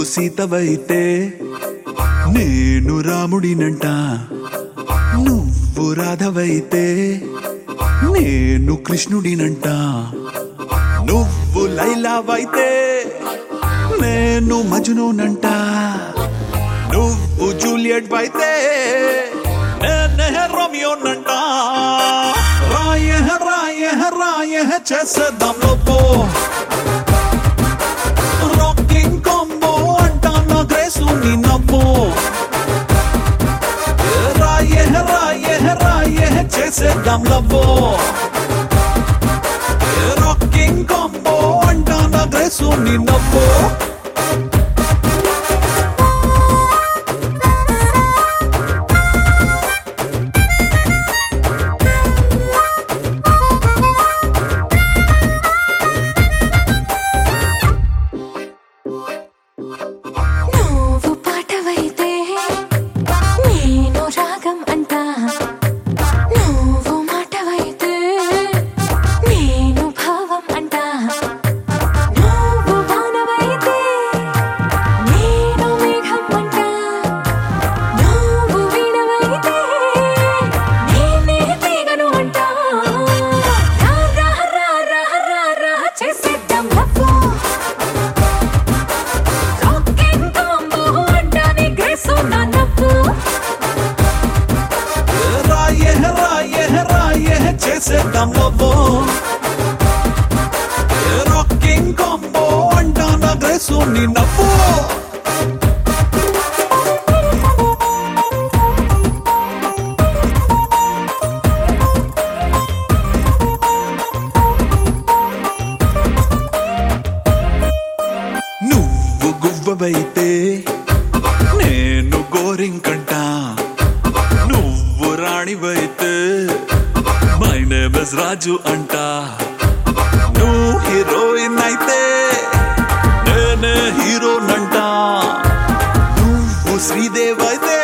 సీతవైతే నేను రాముడినంట నువ్వు రాధవైతే నేను కృష్ణుడినంట నువ్వు లైలావైతే నేను మజునునంట నువ్వు జూలియట్ అయితే నేనే రోమియోనంట రాయ రాయ రాయ చేసేద్దాం లోపో రాకింగ్ కాంబో అంటా నా గ్రేసు నీ నవ్వు రాయ రాయ రాయ చేసేద్దాం లవ్వో రాకింగ్ కాంబో అంటా నా గ్రేసు నీ నవ్వు నువ్వు పాటవైతే నేను రాగం అంటా నువ్వు మాటవైతే నేను భావం అంటా నువ్వు వానవైతే నేను మేఘం అంటా నువ్వు వీణవైతే నేనే తీగను అంటా రా రా రా రా రా రా చేసేద్దాం లవ్వు రాకింగ్ కాంబో అంటానే గ్రేసు నా నవ్వు రాయ రాయ రాయ చేసేద్దాం లవ్వో రాకింగ్ కాంబో అంటా నా గ్రేసు నీ నవ్వు నువ్వు గువ్వవైతే నేను గోరింకంట నువ్వు రాణివైతే మై నేమ్ ఇస్ రాజు అంట నువ్వు హీరోయిన్ అయితే నేనే హీరోనంట నువ్వు శ్రీదేవ్ అయితే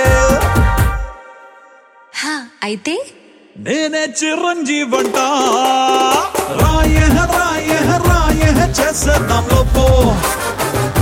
హా అయితే నేనే చిరంజీవంట రాయ రాయ రాయ చేసేద్దాం లోపో